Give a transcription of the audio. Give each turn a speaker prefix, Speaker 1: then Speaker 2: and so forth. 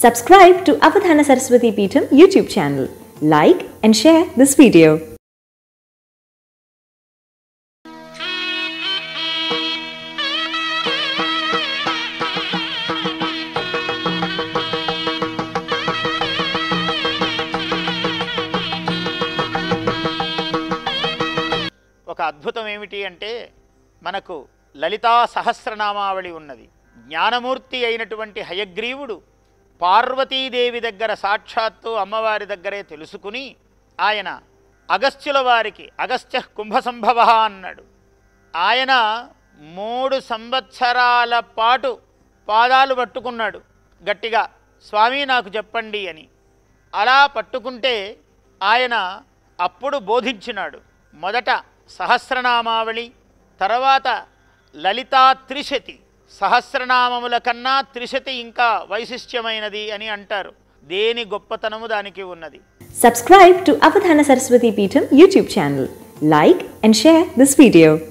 Speaker 1: Subscribe to Avadhana Saraswati Peetham YouTube channel. Like and share this video.
Speaker 2: ఒక అద్భుతం ఏమిటి అంటే మనకు లలితా సహస్రనామావళి ఉన్నది జ్ఞానమూర్తి అయినటువంటి హయగ్రీవుడు పార్వతీదేవి దగ్గర సాక్షాత్తు అమ్మవారి దగ్గరే తెలుసుకుని ఆయన అగస్త్యుల వారికి అగస్త్య కుంభసంభవ అన్నాడు ఆయన మూడు సంవత్సరాల పాటు పాదాలు పట్టుకున్నాడు గట్టిగా స్వామి నాకు చెప్పండి అని అలా పట్టుకుంటే ఆయన అప్పుడు బోధించినాడు మొదట సహస్రనామావళి తర్వాత లలితా త్రిశతి సహస్రనామముల కన్నా త్రిశతి ఇంకా వైశిష్ట్యమైనది అని అంటారు దేని గొప్పతనము దానికి ఉన్నది
Speaker 1: Subscribe to Avadhana Saraswati Peetham YouTube channel. Like and share this video.